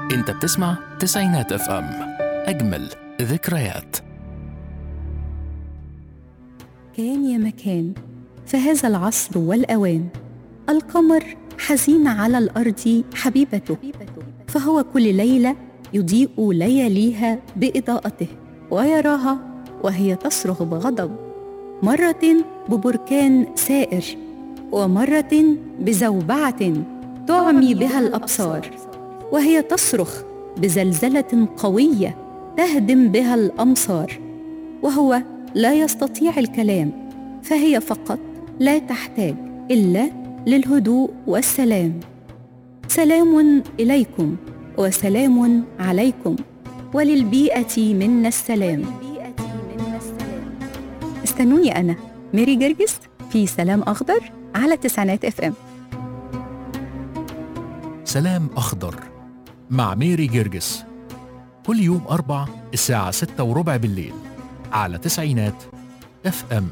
انت بتسمع تسعينات اف ام اجمل ذكريات كان يا مكان في هذا العصر والأوان القمر حزين على الأرض حبيبته فهو كل ليلة يضيء لياليها بإضاءته ويراها وهي تصرخ بغضب مرة ببركان سائر ومرة بزوبعة تعمي بها الأبصار وهي تصرخ بزلزلة قوية تهدم بها الأمصار وهو لا يستطيع الكلام فهي فقط لا تحتاج الا للهدوء والسلام سلام اليكم وسلام عليكم وللبيئه منا السلام استنوني انا ميري جرجس في سلام اخضر على تسعينات اف ام سلام أخضر مع ميري جرجس كل يوم أربع الساعة ستة وربع بالليل على تسعينات اف ام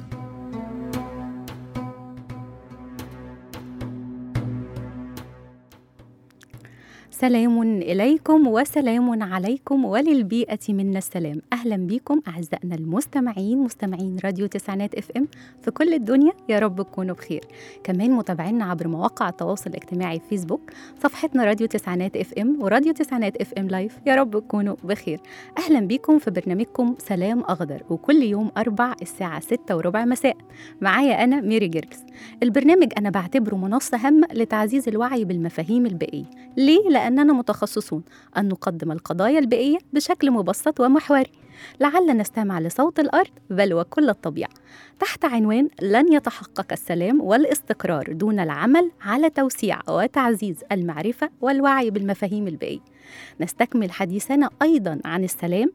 سلام إليكم وسلام عليكم وللبيئة منا السلام أهلا بكم أعزائنا المستمعين مستمعين راديو تسعينات اف ام في كل الدنيا يا رب تكونوا بخير كمان متابعينا عبر مواقع التواصل الاجتماعي فيسبوك صفحتنا راديو تسعينات اف ام وراديو تسعينات اف ام لايف يا رب تكونوا بخير أهلا بكم في برنامجكم سلام أخضر وكل يوم أربع الساعة ستة وربع مساء معايا أنا ميري جيركس البرنامج أنا بعتبره منصة هامة لتعزيز الوعي بالمفاهيم البيئية ليه؟ لأننا متخصصون أن نقدم القضايا البيئية بشكل مبسط ومحوري لعل نستمع لصوت الأرض بل وكل الطبيعة تحت عنوان لن يتحقق السلام والاستقرار دون العمل على توسيع وتعزيز المعرفة والوعي بالمفاهيم البيئية نستكمل حديثنا أيضا عن السلام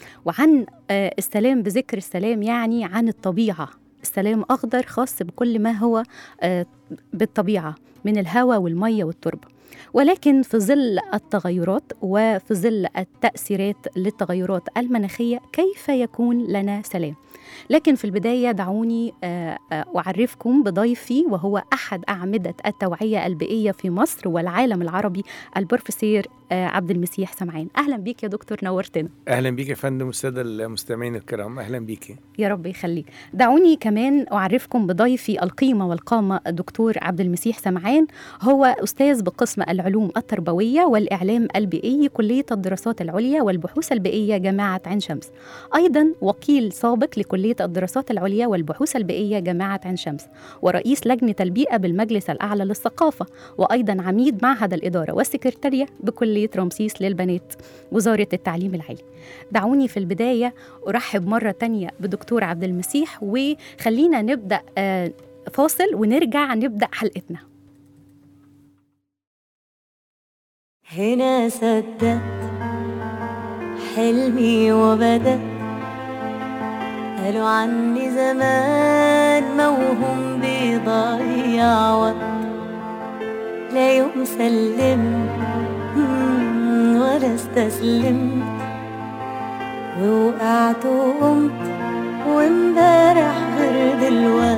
وعن آه، السلام بذكر السلام يعني عن الطبيعة السلام أخضر خاص بكل ما هو آه، بالطبيعة من الهواء والمية والتربة ولكن في ظل التغيرات وفي ظل التأثيرات للتغيرات المناخية كيف يكون لنا سلام لكن في البداية دعوني آه، آه، أعرفكم بضيفي وهو أحد أعمدة التوعية البيئية في مصر والعالم العربي البروفيسور آه، عبد المسيح سمعان أهلا بيك يا دكتور نورتنا اهلا بيك يا فندم والساده المستمعين الكرام اهلا بيكي يا رب يخليك دعوني كمان أعرفكم بضيفي القيمة والقامة الدكتور عبد المسيح سمعان هو أستاذ بقسم العلوم التربوية والإعلام البيئي كلية الدراسات العليا والبحوث البيئية جامعة عين شمس أيضا وكيل سابق لكلية الدراسات العليا والبحوث البيئية جامعة عين شمس ورئيس لجنة البيئة بالمجلس الأعلى للثقافة وأيضا عميد معهد الإدارة والسكرتارية بكلية رمسيس للبنات وزارة التعليم العالي دعوني في البداية أرحب مرة تانية بدكتور عبد المسيح وخلينا نبدأ آه، فاصل ونرجع نبدأ حلقتنا هنا صدقت حلمي وبدأ قالوا عني زمان موهوم بيضيع وقت لا يوم سلمت مم، ولا استسلمت ووقعت وقمت وامبارح غير دلوقت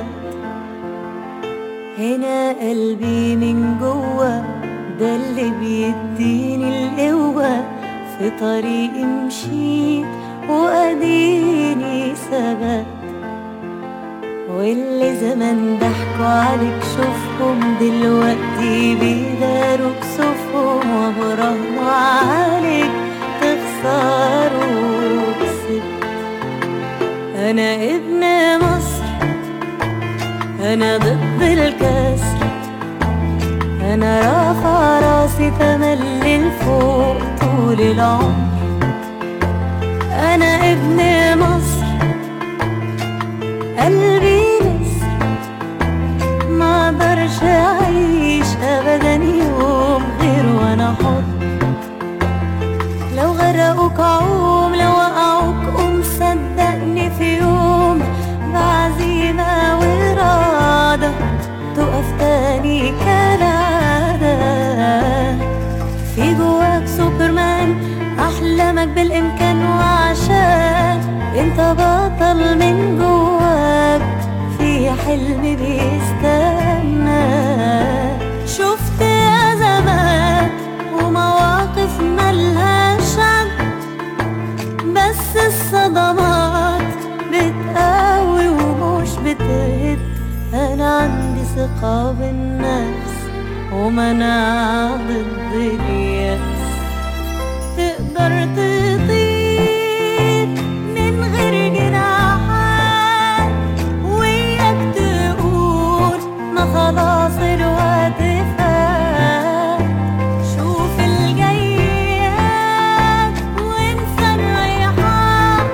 هنا قلبي من جوه ده اللي بيديني القوة في طريقي مشيت وأديني ثبت واللي زمان ضحكوا عليك شوفهم دلوقتي بيداروا كسوفهم وبراهنوا عليك تخسروا كسبت أنا ابن مصر أنا ضد الكسر أنا رافع راسي تملي لفوق طول العمر أنا ابن مصر قلبي نسر ما اقدرش أعيش أبدا يوم غير وأنا حر لو غرقوك عوم لو وقعوك قوم صدقني في يوم بعزيمة وإرادة تقف تاني كالعادة في جواك سوبرمان أحلامك بالإمكان وعشان انت بطل من جواك في حلم بيستناك شفت أزمات ومواقف مالها ثقة بالنفس ومناعة ضد اليأس تقدر تطير من غير جناحات وياك تقول ما خلاص الوقت فات شوف الجيات وانسى الريحان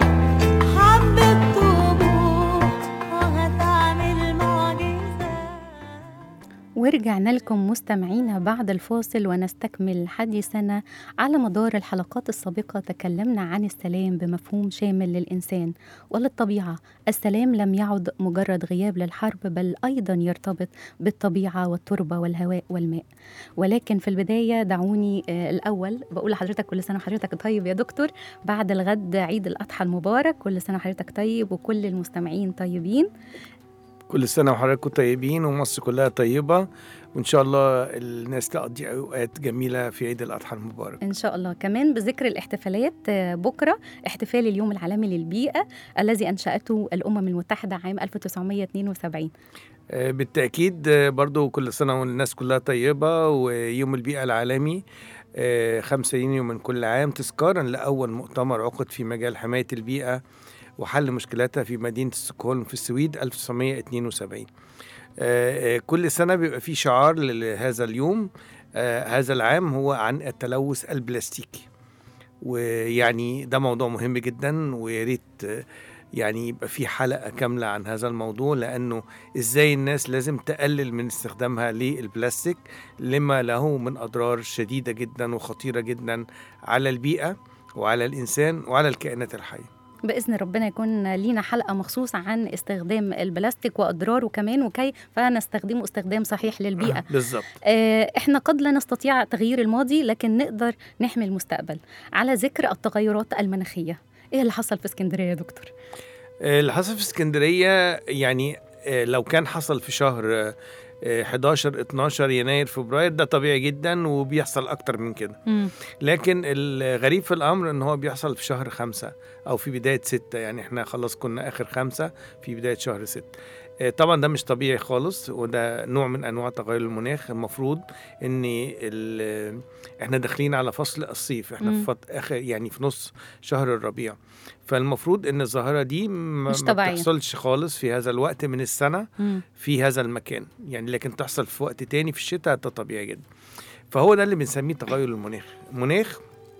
حبة طموح وهتعمل معجزات ورجعنا لكم مستمعينا بعد الفاصل ونستكمل حديثنا على مدار الحلقات السابقة تكلمنا عن السلام بمفهوم شامل للإنسان وللطبيعة السلام لم يعد مجرد غياب للحرب بل أيضا يرتبط بالطبيعة والتربة والهواء والماء ولكن في البداية دعوني آه، الأول بقول لحضرتك كل سنة وحضرتك طيب يا دكتور بعد الغد عيد الأضحى المبارك كل سنة وحضرتك طيب وكل المستمعين طيبين كل سنة وحضراتكم طيبين ومصر كلها طيبة وإن شاء الله الناس تقضي أوقات جميلة في عيد الأضحى المبارك إن شاء الله كمان بذكر الاحتفالات آه، بكرة احتفال اليوم العالمي للبيئة الذي أنشأته الأمم المتحدة عام 1972 آه، بالتأكيد آه، برضو كل سنة والناس كلها طيبة ويوم البيئة العالمي آه، 5 يونيو من كل عام تذكارا لأول مؤتمر عقد في مجال حماية البيئة وحل مشكلاتها في مدينة ستوكهولم في السويد 1972 آه، آه، كل سنة بيبقى في شعار لهذا اليوم آه، هذا العام هو عن التلوث البلاستيكي ويعني ده موضوع مهم جدا ويا ريت آه، يعني يبقى في حلقة كاملة عن هذا الموضوع لأنه إزاي الناس لازم تقلل من استخدامها للبلاستيك لما له من أضرار شديدة جدا وخطيرة جدا على البيئة وعلى الإنسان وعلى الكائنات الحية بإذن ربنا يكون لينا حلقة مخصوصة عن استخدام البلاستيك وأضراره كمان وكيف نستخدمه استخدام صحيح للبيئة بالظبط آه، احنا قد لا نستطيع تغيير الماضي لكن نقدر نحمي المستقبل على ذكر التغيرات المناخية ايه اللي حصل في اسكندرية يا دكتور؟ آه، اللي حصل في اسكندرية يعني آه، لو كان حصل في شهر آه، آه، 11 12 يناير فبراير ده طبيعي جدا وبيحصل أكتر من كده مم. لكن الغريب في الامر ان هو بيحصل في شهر خمسة او في بدايه ستة يعني احنا خلاص كنا اخر خمسة في بدايه شهر ستة آه، طبعا ده مش طبيعي خالص وده نوع من انواع تغير المناخ المفروض ان ال- احنا داخلين على فصل الصيف احنا مم. في فط... اخر يعني في نص شهر الربيع فالمفروض ان الظاهره دي ما, مش ما طبيعية. بتحصلش خالص في هذا الوقت من السنه مم. في هذا المكان يعني لكن تحصل في وقت تاني في الشتاء ده طبيعي جدا فهو ده اللي بنسميه تغير المناخ المناخ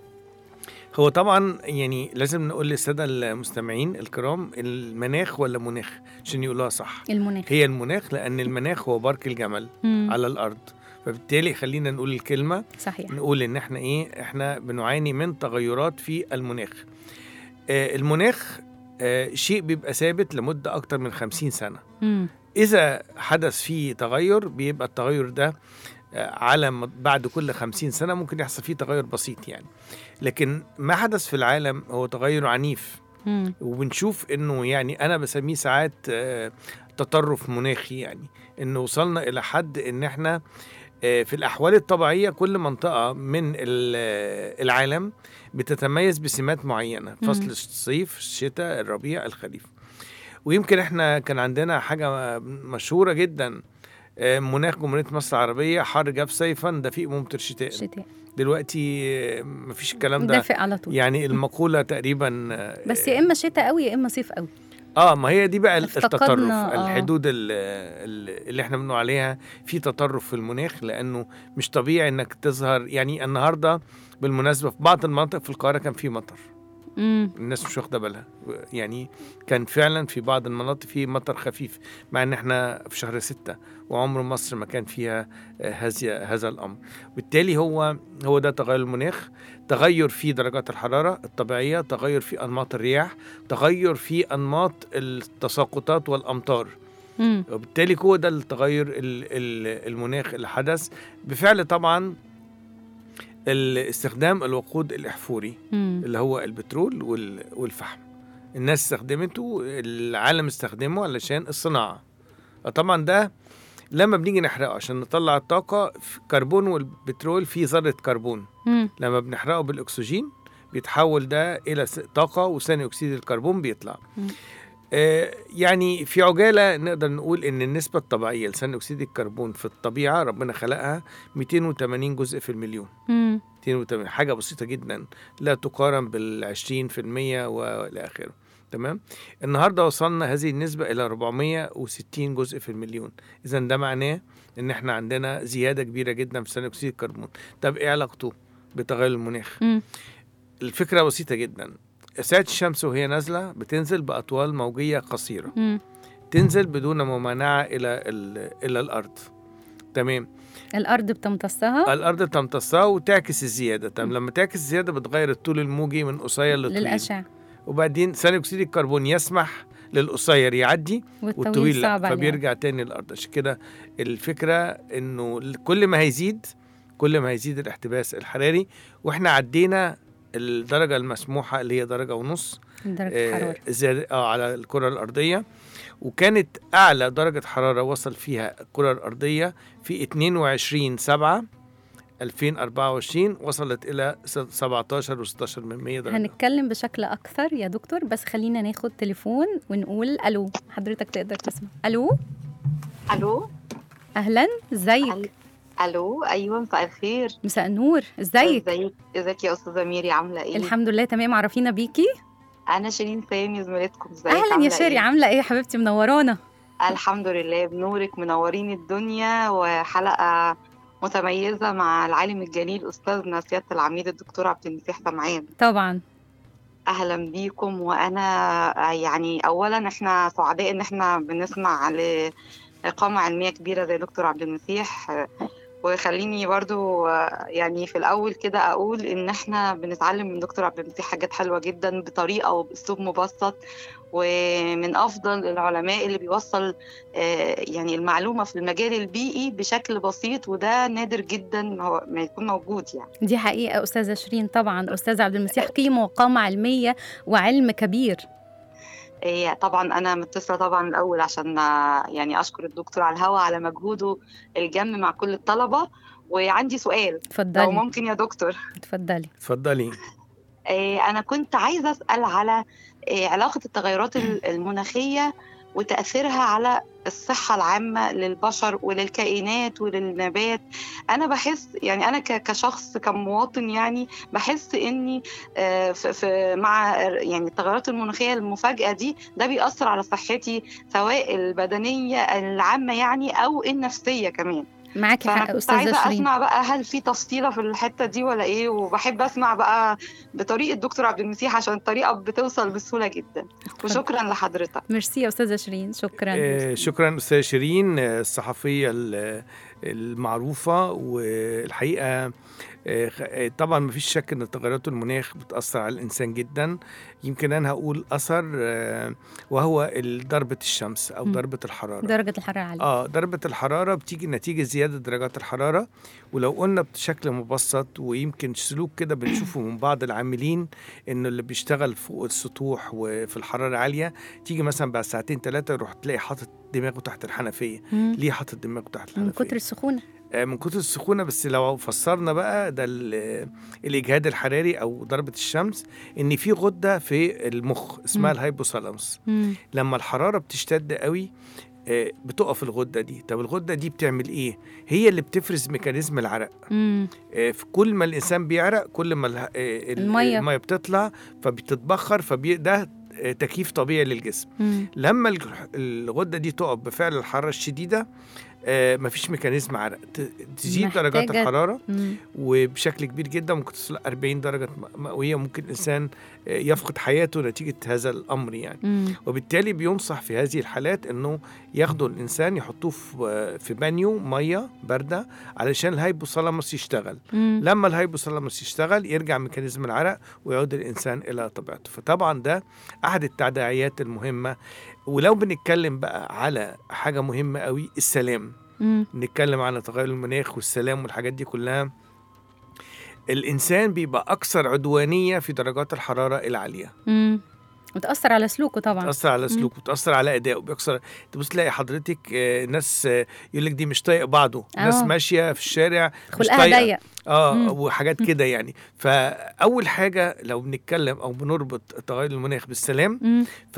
هو طبعا يعني لازم نقول للساده المستمعين الكرام المناخ ولا مناخ عشان يقولوها صح المناخ هي المناخ لان المناخ هو برك الجمل مم. على الارض فبالتالي خلينا نقول الكلمه صحيح نقول ان احنا ايه احنا بنعاني من تغيرات في المناخ آه المناخ آه شيء بيبقى ثابت لمده اكتر من خمسين سنه مم. إذا حدث فيه تغير بيبقى التغير ده آه، على م- بعد كل خمسين سنة ممكن يحصل فيه تغير بسيط يعني لكن ما حدث في العالم هو تغير عنيف مم. وبنشوف انه يعني انا بسميه ساعات آه، تطرف مناخي يعني انه وصلنا الى حد ان احنا آه، في الاحوال الطبيعيه كل منطقه من ال- آه، العالم بتتميز بسمات معينه فصل مم. الصيف الشتاء الربيع الخريف ويمكن احنا كان عندنا حاجه مشهوره جدا آه، مناخ جمهوريه مصر العربيه حر جاف صيفا دفيق ممطر شتاء شتاء دلوقتي آه، مفيش الكلام ده دافئ على طول يعني المقوله تقريبا آه، بس يا اما شتاء قوي يا اما صيف قوي اه ما هي دي بقى التطرف افتقدنا، آه. الحدود ال- ال- اللي احنا بنقول عليها في تطرف في المناخ لانه مش طبيعي انك تظهر يعني النهارده بالمناسبه في بعض المناطق في القاهره كان في مطر مم. الناس مش واخده بالها يعني كان فعلا في بعض المناطق في مطر خفيف مع ان احنا في شهر ستة وعمر مصر ما كان فيها آه، هذا هذا الامر بالتالي هو هو ده تغير المناخ تغير في درجات الحراره الطبيعيه تغير في انماط الرياح تغير في انماط التساقطات والامطار مم. وبالتالي هو ده التغير ال- ال- المناخ اللي حدث بفعل طبعا استخدام الوقود الاحفوري مم. اللي هو البترول وال- والفحم الناس استخدمته العالم استخدمه علشان الصناعة طبعا ده لما بنيجي نحرقه عشان نطلع الطاقة في كربون والبترول فيه ذرة كربون مم. لما بنحرقه بالأكسجين بيتحول ده إلى س- طاقة وثاني أكسيد الكربون بيطلع مم. آه، يعني في عجاله نقدر نقول ان النسبه الطبيعيه لثاني اكسيد الكربون في الطبيعه ربنا خلقها 280 جزء في المليون مم. 280 حاجه بسيطه جدا لا تقارن بال 20% والى اخره تمام النهارده وصلنا هذه النسبه الى 460 جزء في المليون اذا ده معناه ان احنا عندنا زياده كبيره جدا في ثاني اكسيد الكربون طب ايه علاقته بتغير المناخ مم. الفكره بسيطه جدا اشعه الشمس وهي نازله بتنزل باطوال موجيه قصيره مم. تنزل بدون ممانعه الى ال- الى الارض تمام الارض بتمتصها الارض تمتصها وتعكس الزياده طب لما تعكس الزياده بتغير الطول الموجي من قصير لطويل للاشعه وبعدين ثاني اكسيد الكربون يسمح للقصير يعدي والطويل والطويل لا صعب عليه فبيرجع تاني للارض عشان كده الفكره انه كل ما هيزيد كل ما هيزيد الاحتباس الحراري واحنا عدينا الدرجه المسموحه اللي هي درجه ونص درجه آه، الحراره زيادة اه على الكرة الأرضية وكانت أعلى درجة حرارة وصل فيها الكرة الأرضية في 22 7 2024 وصلت إلى س- 17 و16 من 100 درجة هنتكلم بشكل اكثر يا دكتور بس خلينا ناخد تليفون ونقول الو حضرتك تقدر تسمع الو الو اهلا ازيك أل- الو ايوه مساء الخير مساء النور ازيك ازيك ازيك يا استاذه ميري عامله ايه الحمد لله تمام عرفينا بيكي انا شيرين سامي زميلتكم ازيك اهلا يا عاملة شيري إيه؟ عامله ايه يا حبيبتي منورانا الحمد لله بنورك منورين الدنيا وحلقه متميزه مع العالم الجليل استاذنا سياده العميد الدكتور عبد المسيح سمعان طبعا اهلا بيكم وانا يعني اولا احنا سعداء ان احنا بنسمع لاقامه علميه كبيره زي دكتور عبد المسيح وخليني برضو يعني في الاول كده اقول ان احنا بنتعلم من دكتور عبد المسيح حاجات حلوه جدا بطريقه وباسلوب مبسط ومن افضل العلماء اللي بيوصل آه، يعني المعلومه في المجال البيئي بشكل بسيط وده نادر جدا هو ما يكون موجود يعني دي حقيقه استاذه شيرين طبعا استاذ عبد المسيح قيمه وقامه علميه وعلم كبير إيه طبعا انا متصله طبعا الاول عشان آه، يعني اشكر الدكتور على الهوا على مجهوده الجم مع كل الطلبه وعندي سؤال لو اتفضلي ممكن يا دكتور اتفضلي اتفضلي إيه انا كنت عايزه اسال على إيه علاقه التغيرات ال- المناخيه وتاثيرها على الصحه العامه للبشر وللكائنات وللنبات انا بحس يعني انا ك- كشخص كمواطن يعني بحس اني آه، في في- مع يعني التغيرات المناخيه المفاجئه دي ده بيأثر على صحتي سواء البدنيه العامه يعني او النفسيه كمان معاكي فانا حق كنت استاذه عايزه شيرين اسمع بقى هل في تفصيله في الحته دي ولا ايه وبحب اسمع بقى بطريقه دكتور عبد المسيح عشان الطريقه بتوصل بسهوله جدا وشكرا لحضرتك ميرسي يا استاذه شيرين شكرا آه، شكرا استاذه شيرين آه، الصحفيه ال- المعروفه والحقيقه آه، خ- آه، طبعا مفيش شك ان تغيرات المناخ بتاثر على الانسان جدا يمكن انا هقول اثر آه، وهو ال- ضربه الشمس او مم. ضربه الحراره درجه الحراره عاليه اه ضربة الحرارة بتيجي نتيجة زيادة درجات الحرارة ولو قلنا بشكل مبسط ويمكن سلوك كده بنشوفه من بعض العاملين انه اللي بيشتغل فوق السطوح وفي الحرارة عالية تيجي مثلا بعد ساعتين ثلاثة يروح تلاقي حاطط دماغه تحت الحنفية مم. ليه حاطط دماغه تحت الحنفية من كتر السخونه آه، من كتر السخونة بس لو فسرنا بقى ده ال- الإجهاد الحراري أو ضربة الشمس إن في غدة في المخ اسمها مم. الهايبوثالاموس مم. لما الحراره بتشتد قوي آه، بتقف الغده دي طب الغده دي بتعمل ايه هي اللي بتفرز ميكانيزم العرق مم. آه، في كل ما الانسان بيعرق كل ما اله- آه، ال- المية. الميه بتطلع فبتتبخر فده تكييف طبيعي للجسم مم. لما الج- الغده دي تقف بفعل الحراره الشديده آه، مفيش ميكانيزم عرق ت- تزيد درجات محتاجة- الحراره مم. وبشكل كبير جدا ممكن توصل 40 درجه مئويه ممكن الانسان آه، يفقد حياته نتيجه هذا الامر يعني مم. وبالتالي بينصح في هذه الحالات انه ياخدوا الانسان يحطوه في في بانيو ميه بارده علشان الهايبوثالاموس يشتغل مم. لما الهايبوثالاموس يشتغل يرجع ميكانيزم العرق ويعود الانسان الى طبيعته فطبعا ده احد التداعيات المهمه ولو بنتكلم بقى على حاجه مهمه قوي السلام مم. نتكلم عن تغير المناخ والسلام والحاجات دي كلها الانسان بيبقى اكثر عدوانيه في درجات الحراره العاليه مم. وتاثر على سلوكه طبعا بتاثر على سلوكه بتاثر على ادائه بيكسر تبص تلاقي حضرتك آه، ناس آه، يقول لك دي مش طايق بعضه ناس آه. ماشيه في الشارع مش خلقها طايقه ضيق اه مم. وحاجات كده يعني فاول حاجه لو بنتكلم او بنربط تغير المناخ بالسلام مم. ف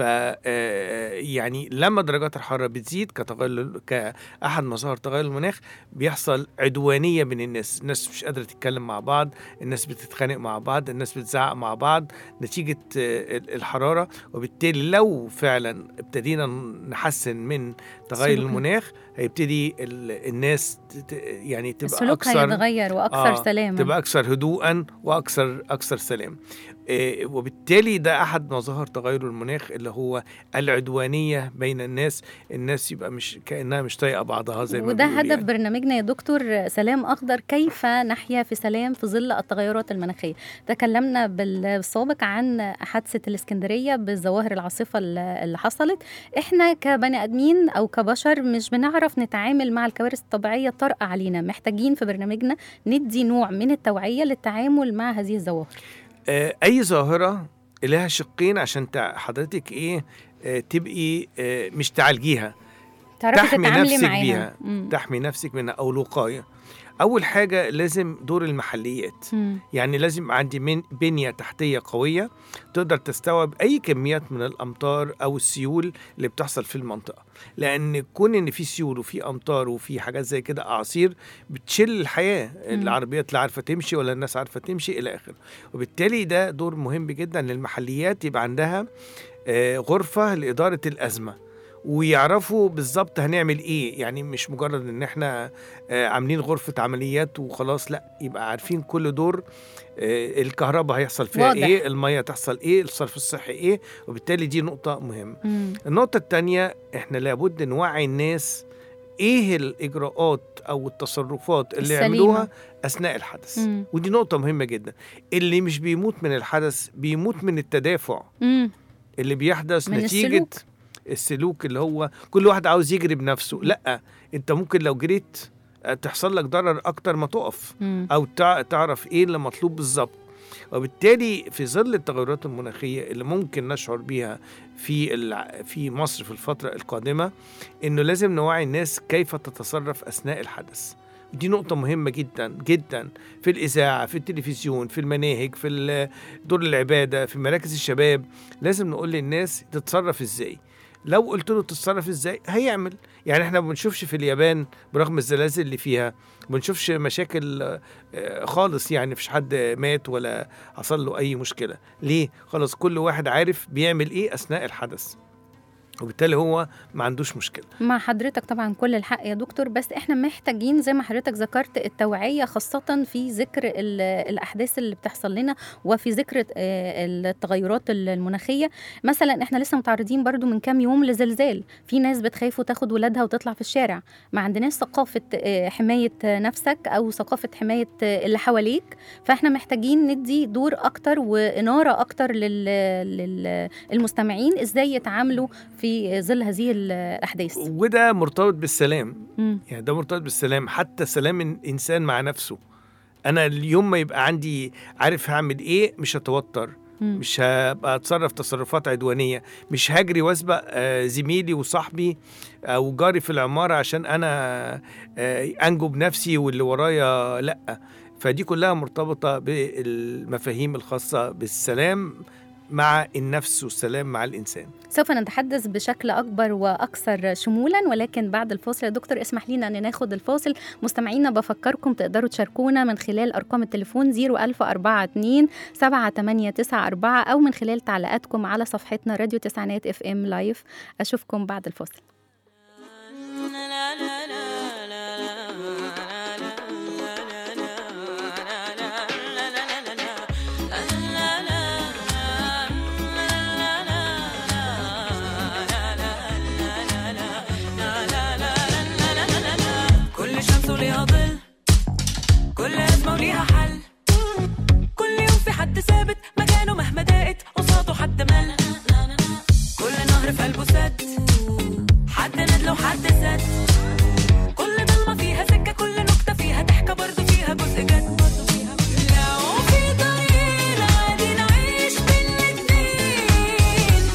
آه، يعني لما درجات الحراره بتزيد كتغير كاحد مظاهر تغير المناخ بيحصل عدوانيه بين الناس الناس مش قادره تتكلم مع بعض الناس بتتخانق مع بعض الناس بتزعق مع بعض نتيجه آه، ال- الحراره وبالتالي لو فعلا ابتدينا نحسن من تغير سلوكنا. المناخ هيبتدي ال- الناس ت- ت- يعني تبقى السلوك اكثر هيتغير واكثر آه، سلاما تبقى اكثر هدوءا واكثر اكثر سلام إيه، وبالتالي ده احد مظاهر تغير المناخ اللي هو العدوانيه بين الناس الناس يبقى مش كانها مش طايقه بعضها زي ما وده بيقولوا هدف يعني. برنامجنا يا دكتور سلام اخضر كيف نحيا في سلام في ظل التغيرات المناخيه تكلمنا بالسابق عن حادثه الاسكندريه بالظواهر العاصفه اللي اللي حصلت احنا كبني ادمين او كبشر مش بنعرف نتعامل مع الكوارث الطبيعيه الطارئه علينا محتاجين في برنامجنا ندي نوع من التوعيه للتعامل مع هذه الظواهر آه، اي ظاهره لها شقين عشان تع- حضرتك ايه آه، تبقي آه، مش تعالجيها تعرفي تحمي تتعاملي نفسك معاها بيها. مم. تحمي نفسك منها او الوقايه اول حاجه لازم دور المحليات مم. يعني لازم يبقى عندي من بنية تحتية قوية تقدر تستوعب أي كميات من الأمطار أو السيول اللي بتحصل في المنطقة لأن كون إن في سيول وفي أمطار وفي حاجات زي كده أعاصير بتشل الحياة العربيات لا عارفة تمشي ولا الناس عارفة تمشي إلى آخره وبالتالي ده دور مهم جدا للمحليات يبقى عندها آه، غرفة لإدارة الأزمة ويعرفوا بالظبط هنعمل ايه يعني مش مجرد ان احنا آه، عاملين غرفة عمليات وخلاص لا يبقى عارفين كل دور آه، الكهرباء هيحصل فيها واضح. ايه المية تحصل ايه الصرف الصحي ايه وبالتالي دي نقطة مهمة مم. النقطة التانية احنا لابد نوعي الناس ايه الاجراءات او التصرفات اللي السليمة. يعملوها اثناء الحدث مم. ودي نقطة مهمة جدا اللي مش بيموت من الحدث بيموت من التدافع مم. اللي بيحدث من نتيجة السلوك. السلوك اللي هو كل واحد عاوز يجري بنفسه لا انت ممكن لو جريت آه، تحصل لك ضرر اكتر ما تقف مم. او تع- تعرف ايه اللي مطلوب بالظبط وبالتالي في ظل التغيرات المناخيه اللي ممكن نشعر بيها في الع- في مصر في الفتره القادمه انه لازم نوعي الناس كيف تتصرف اثناء الحدث دي نقطة مهمة جدا جدا في الإذاعة في التلفزيون في المناهج في ال- دور العبادة في مراكز الشباب لازم نقول للناس تتصرف إزاي لو قلت له تتصرف ازاي هيعمل يعني احنا ما بنشوفش في اليابان برغم الزلازل اللي فيها ما بنشوفش مشاكل آه، خالص يعني مفيش حد مات ولا حصل له اي مشكله ليه خلاص كل واحد عارف بيعمل ايه اثناء الحدث وبالتالي هو ما عندوش مشكله مع حضرتك طبعا كل الحق يا دكتور بس احنا محتاجين زي ما حضرتك ذكرت التوعية خاصة في ذكر ال- الأحداث اللي بتحصل لنا وفي ذكر آه، التغيرات المناخية مثلا احنا لسه متعرضين برضو من كام يوم لزلزال في ناس بتخاف وتاخد ولادها وتطلع في الشارع ما عندناش ثقافة آه، حماية نفسك أو ثقافة حماية آه، اللي حواليك فاحنا محتاجين ندي دور أكتر وإنارة أكتر للمستمعين إزاي يتعاملوا في ظل هذه الأحداث وده مرتبط بالسلام مم. يعني ده مرتبط بالسلام حتى سلام الانسان مع نفسه انا اليوم ما يبقى عندي عارف هعمل ايه مش هتوتر مم. مش هبقى اتصرف تصرفات عدوانيه مش هجري واسبق آه، زميلي وصاحبي او جاري في العماره عشان انا آه، انجو بنفسي واللي ورايا لا فدي كلها مرتبطه بالمفاهيم الخاصه بالسلام مع النفس والسلام مع الانسان سوف نتحدث بشكل أكبر وأكثر شمولا ولكن بعد الفاصل يا دكتور اسمح لنا أن ناخد الفاصل مستمعينا بفكركم تقدروا تشاركونا من خلال أرقام التليفون 01042 7894 أو من خلال تعليقاتكم على صفحتنا راديو تسعينات اف ام لايف أشوفكم بعد الفاصل كل شمس وليها ظل كل أزمة وليها حل كل يوم في حد ثابت مكانه مهما ضاقت قصاده حد مل كل نهر في قلبه سد حد ندل وحد سد كل ضلمة فيها سكة كل نكتة فيها ضحكة برضه فيها جزء جد لو في طريق عادي نعيش بالاتنين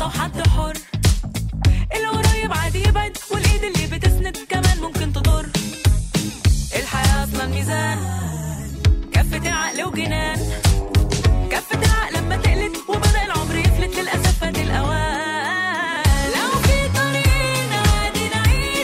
حد حر القريب عادي يبعد والايد اللي بتسند كمان ممكن تضر الحياة اصلا ميزان كفة العقل وجنان كفة العقل لما تقلت وبدأ العمر يفلت للأسف فات الأوان لو في طريقنا عادي نعيش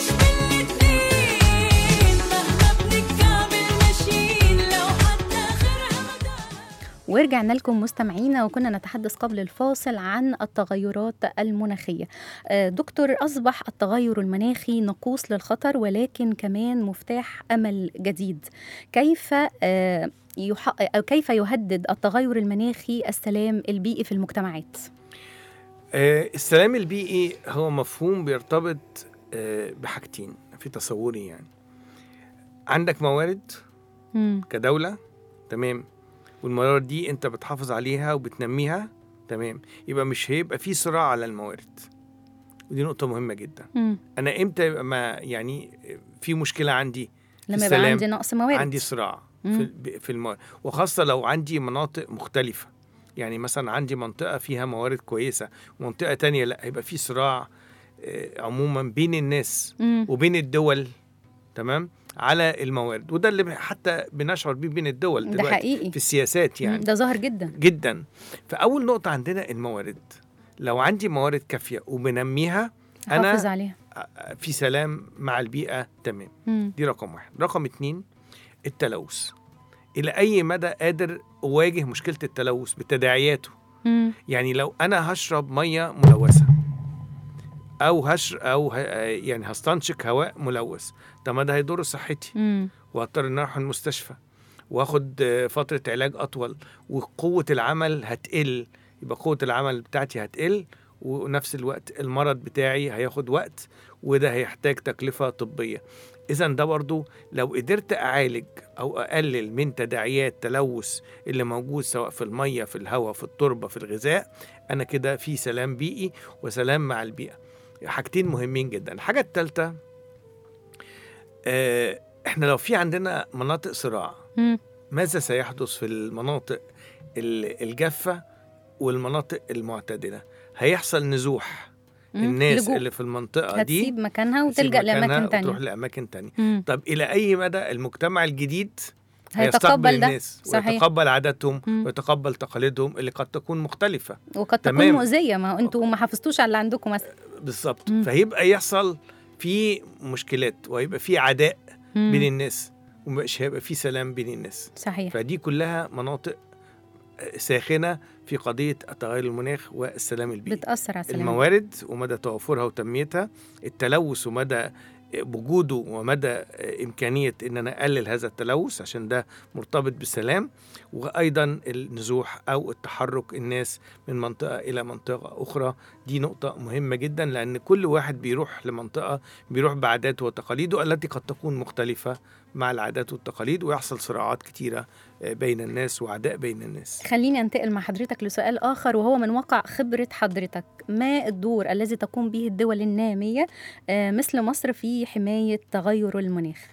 بالاتنين مهما بنتكعبل ماشيين لو حتى آخرها مدى ورجعنا لكم مستمعينا وكنا نتحدث قبل الفاصل عن التغيرات المناخية آه، دكتور أصبح التغير المناخي نقوص للخطر ولكن كمان مفتاح أمل جديد كيف آه، يحقق أو كيف يهدد التغير المناخي السلام البيئي في المجتمعات آه، السلام البيئي هو مفهوم بيرتبط آه، بحاجتين في تصوري يعني عندك موارد مم. كدولة تمام والموارد دي انت بتحافظ عليها وبتنميها تمام يبقى مش هيبقى في صراع على الموارد ودي نقطة مهمة جدا مم. أنا إمتى يبقى ما يعني في مشكلة عندي لما يبقى السلام عندي نقص موارد عندي صراع مم. في ال- في الموارد وخاصة لو عندي مناطق مختلفة يعني مثلا عندي منطقة فيها موارد كويسة ومنطقة تانية لا هيبقى في صراع آه، عموما بين الناس مم. وبين الدول تمام على الموارد وده اللي حتى بنشعر بيه بين الدول ده دلوقتي حقيقي في السياسات مم. يعني ده ظاهر جدا جدا فأول نقطة عندنا الموارد لو عندي موارد كافية وبنميها أنا حافظ عليها في سلام مع البيئة تمام مم. دي رقم واحد رقم اتنين التلوث إلى أي مدى قادر أواجه مشكلة التلوث بتداعياته مم. يعني لو أنا هشرب مية ملوثة أو هش أو ه... يعني هستنشق هواء ملوث طب ما ده هيضر صحتي مم. وهضطر إن أنا أروح المستشفى واخد آه، فترة علاج أطول وقوة العمل هتقل يبقى قوة العمل بتاعتي هتقل ونفس الوقت المرض بتاعي هياخد وقت وده هيحتاج تكلفة طبية إذا ده برضو لو قدرت أعالج أو أقلل من تداعيات تلوث اللي موجود سواء في المية في الهواء في التربة في الغذاء أنا كده في سلام بيئي وسلام مع البيئة حاجتين مهمين جدا الحاجة الثالثة آه احنا لو في عندنا مناطق صراع مم. ماذا سيحدث في المناطق ال- الجافة والمناطق المعتدلة هيحصل نزوح مم. الناس لجوء. اللي في المنطقة دي هتسيب مكانها هتسيب وتلجأ مكانها لأماكن وتروح تانية لأماكن تانية مم. طب إلى أي مدى المجتمع الجديد هيتقبل هيستقبل ده الناس صحيح ويتقبل عاداتهم مم. ويتقبل تقاليدهم اللي قد تكون مختلفة وقد تكون تمام. مؤذية ما هو انتوا ما حافظتوش على اللي عندكم مثلا بالظبط مم. فهيبقى يحصل في مشكلات وهيبقى في عداء مم. بين الناس ومش هيبقى في سلام بين الناس صحيح فدي كلها مناطق ساخنة في قضية تغير المناخ والسلام البيئي بتأثر على السلام الموارد ومدى توافرها وتنميتها التلوث ومدى وجوده ومدى إمكانية إن أنا أقلل هذا التلوث عشان ده مرتبط بالسلام وأيضا النزوح أو التحرك الناس من منطقة إلى منطقة أخرى دي نقطة مهمة جدا لأن كل واحد بيروح لمنطقة بيروح بعاداته وتقاليده التي قد تكون مختلفة مع العادات والتقاليد ويحصل صراعات كتيرة بين الناس وعداء بين الناس خليني انتقل مع حضرتك لسؤال آخر وهو من واقع خبرة حضرتك ما الدور الذي تقوم به الدول النامية آه، مثل مصر في حماية تغير المناخ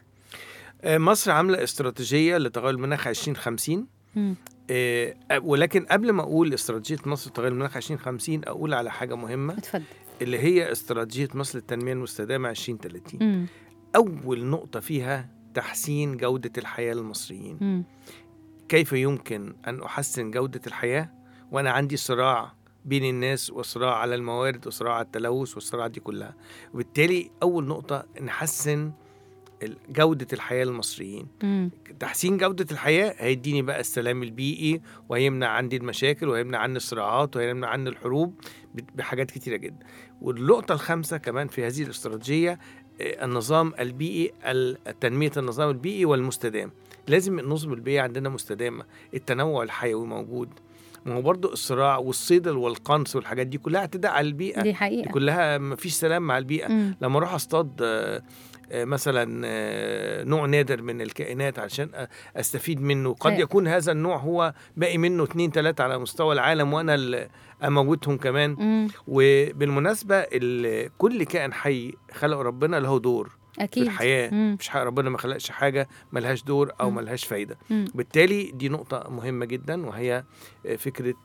مصر عاملة استراتيجية لتغير المناخ 2050 مم. آه، ولكن قبل ما اقول استراتيجيه مصر لتغير المناخ 2050 اقول على حاجه مهمه اتفضل اللي هي استراتيجيه مصر للتنميه المستدامه 2030 مم. اول نقطه فيها تحسين جوده الحياه للمصريين مم. كيف يمكن ان احسن جوده الحياه وانا عندي صراع بين الناس وصراع على الموارد وصراع على التلوث والصراع دي كلها وبالتالي اول نقطه نحسن ال- جوده الحياه للمصريين مم. تحسين جودة الحياة هيديني بقى السلام البيئي وهيمنع عندي المشاكل وهيمنع عني الصراعات وهيمنع عني الحروب ب- بحاجات كتيرة جدا والنقطة الخامسة كمان في هذه الاستراتيجية آه، النظام البيئي ال- تنمية النظام البيئي والمستدام لازم النظم البيئية عندنا مستدامة التنوع الحيوي موجود ما هو برضه الصراع والصيد والقنص والحاجات دي كلها اعتداء على البيئة دي دي حقيقة كلها مفيش سلام مع البيئة مم. لما اروح اصطاد آه، آه، مثلا آه، نوع نادر من الكائنات علشان أ- استفيد منه قد أي. يكون هذا النوع هو باقي منه اتنين تلاتة على مستوى العالم وانا اللي اموتهم كمان مم. وبالمناسبة ال- كل كائن حي خلق ربنا له دور اكيد في الحياه مم. مفيش حاجه ربنا ما خلقش حاجه ملهاش دور او مم. ملهاش فايده مم. بالتالي دي نقطة مهمة جدا وهي فكرة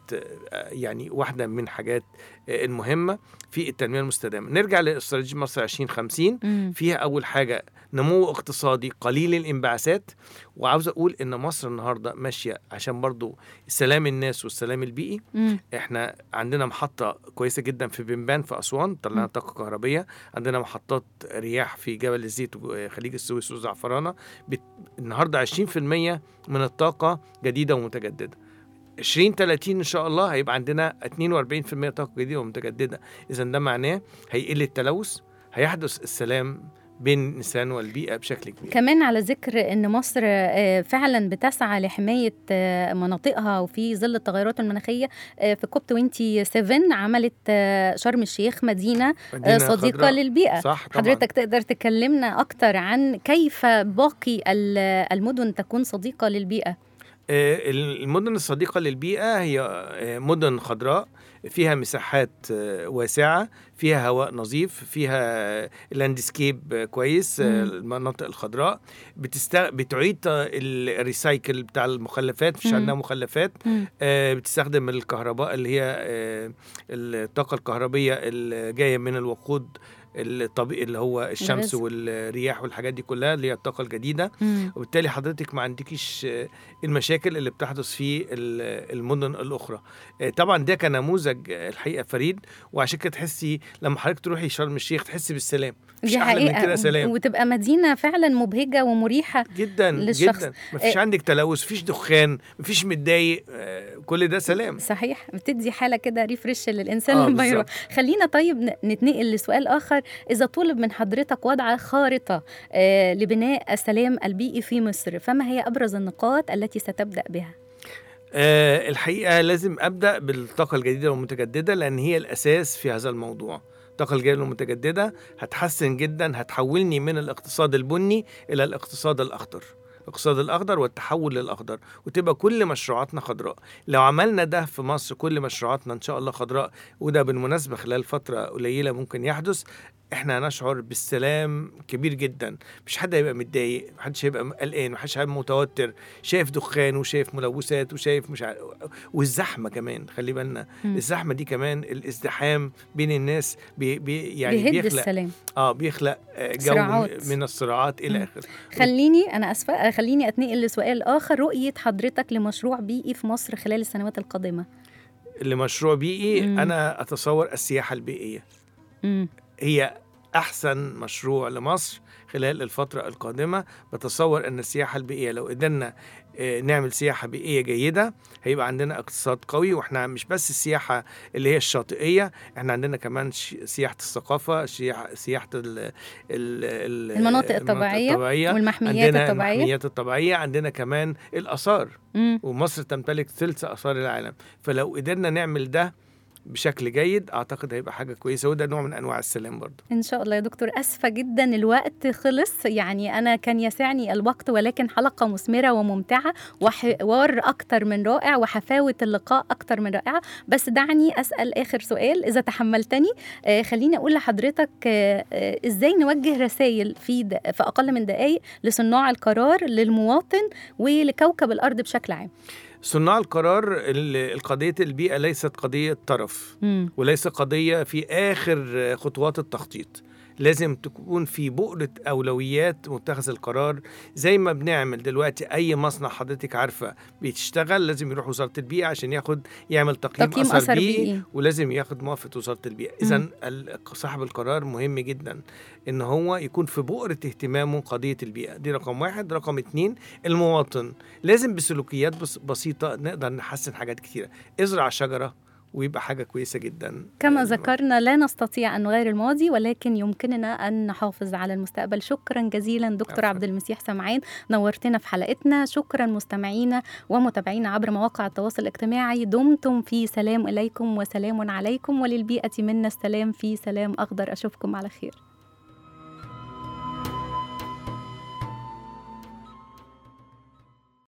يعني واحدة من حاجات المهمة في التنمية المستدامة نرجع لاستراتيجية مصر 2050 مم. فيها أول حاجة نمو اقتصادي قليل الانبعاثات وعاوز أقول إن مصر النهاردة ماشية عشان برضو سلام الناس والسلام البيئي مم. احنا عندنا محطة كويسة جدا في بنبان في أسوان طلعنا مم. طاقة كهربية عندنا محطات رياح في جبل الزيت وخليج السويس والزعفرانة بت... النهاردة 20% من الطاقة جديدة ومتجددة 20 30 ان شاء الله هيبقى عندنا 42% طاقه جديده ومتجدده اذا ده معناه هيقل التلوث هيحدث السلام بين الانسان والبيئه بشكل كبير كمان على ذكر ان مصر آه، فعلا بتسعى لحمايه آه، مناطقها وفي ظل التغيرات المناخيه آه، في كوب 27 عملت آه، شرم الشيخ مدينه آه، مدينة صديقه خضراء. للبيئه صح طبعا حضرتك تقدر تكلمنا اكتر عن كيف باقي ال- المدن تكون صديقه للبيئه آه، المدن الصديقة للبيئة هي آه، مدن خضراء فيها مساحات آه، واسعة فيها هواء نظيف فيها لاندسكيب كويس آه، مم. المناطق الخضراء بتست... بتعيد الريسايكل بتاع المخلفات مفيش مم. عندنا مخلفات مم. آه، بتستخدم الكهرباء اللي هي آه، الطاقة الكهربية اللي جاية من الوقود الطبيعي اللي هو الشمس الغاز. والرياح والحاجات دي كلها اللي هي الطاقة الجديدة مم. وبالتالي حضرتك ما عندكيش آه، المشاكل اللي بتحدث في ال- المدن الاخرى آه، طبعا ده كنموذج آه، الحقيقه فريد وعشان كده تحسي لما حضرتك تروحي شرم الشيخ تحسي بالسلام مش دي احلى من حقيقه كده سلام وتبقى مدينه فعلا مبهجه ومريحه جدا للشخص. جدا مفيش آه، عندك تلوث مفيش دخان مفيش متضايق آه، كل ده سلام صحيح بتدي حاله كده ريفرش للانسان آه، لما يروح بالظبط. خلينا طيب ن- نتنقل لسؤال اخر اذا طلب من حضرتك وضع خارطه آه، لبناء السلام البيئي في مصر فما هي ابرز النقاط التي ستبدا بها آه، الحقيقه لازم ابدا بالطاقه الجديده والمتجدده لان هي الاساس في هذا الموضوع الطاقة الجديدة والمتجددة هتحسن جدا هتحولني من الاقتصاد البني إلى الاقتصاد الأخضر الاقتصاد الأخضر والتحول للأخضر وتبقى كل مشروعاتنا خضراء لو عملنا ده في مصر كل مشروعاتنا إن شاء الله خضراء وده بالمناسبة خلال فترة قليلة ممكن يحدث احنا هنشعر بالسلام كبير جدا مش حد هيبقى متضايق محدش هيبقى قلقان محدش هيبقى متوتر شايف دخان وشايف ملوثات وشايف مش عارف والزحمه كمان خلي بالنا مم. الزحمه دي كمان الازدحام بين الناس بي بي يعني بيهد بيخلق السلام اه بيخلق آه، جو صراعات. من الصراعات الى مم. اخره خليني انا اسفه آه، خليني اتنقل لسؤال اخر رؤيه حضرتك لمشروع بيئي في مصر خلال السنوات القادمه لمشروع بيئي مم. انا اتصور السياحه البيئيه مم. هي احسن مشروع لمصر خلال الفتره القادمه بتصور ان السياحه البيئيه لو قدرنا آه، نعمل سياحه بيئيه جيده هيبقى عندنا اقتصاد قوي واحنا مش بس السياحه اللي هي الشاطئيه احنا عندنا كمان ش- سياحه الثقافه سياحه سياحه ال ال ال المناطق الطبيعية الطبيعيه والمحميات عندنا الطبيعيه المحميات الطبيعيه عندنا كمان الاثار مم. ومصر تمتلك ثلث اثار العالم فلو قدرنا نعمل ده بشكل جيد اعتقد هيبقى حاجه كويسه وده نوع من انواع السلام برضه ان شاء الله يا دكتور اسفه جدا الوقت خلص يعني انا كان يسعني الوقت ولكن حلقه مثمره وممتعه وحوار اكتر من رائع وحفاوه اللقاء اكتر من رائعه بس دعني اسال اخر سؤال اذا تحملتني آه خليني اقول لحضرتك آه آه ازاي نوجه رسائل في د- في اقل من دقائق لصناع القرار للمواطن ولكوكب الارض بشكل عام صناع القرار ال- قضيه البيئه ليست قضيه طرف مم. وليس قضيه في اخر خطوات التخطيط لازم تكون في بؤرة أولويات متخذ القرار زي ما بنعمل دلوقتي أي مصنع حضرتك عارفة بيشتغل لازم يروح وزارة البيئة عشان ياخد يعمل تقييم, تقييم أثر, أثر بيئي, بيئي. ولازم ياخد موافقة وزارة البيئة إذا صاحب القرار مهم جدا إن هو يكون في بؤرة اهتمامه قضية البيئة دي رقم واحد رقم اتنين المواطن لازم بسلوكيات بس بسيطة نقدر نحسن حاجات كتيرة ازرع شجرة ويبقى حاجة كويسة جدا كما آه، ذكرنا لا نستطيع أن نغير الماضي ولكن يمكننا أن نحافظ على المستقبل شكرا جزيلا دكتور عفواً. عبد المسيح سمعان نورتنا في حلقتنا شكرا مستمعينا ومتابعينا عبر مواقع التواصل الاجتماعي دمتم في سلام إليكم وسلام عليكم وللبيئة منا السلام في سلام أخضر أشوفكم على خير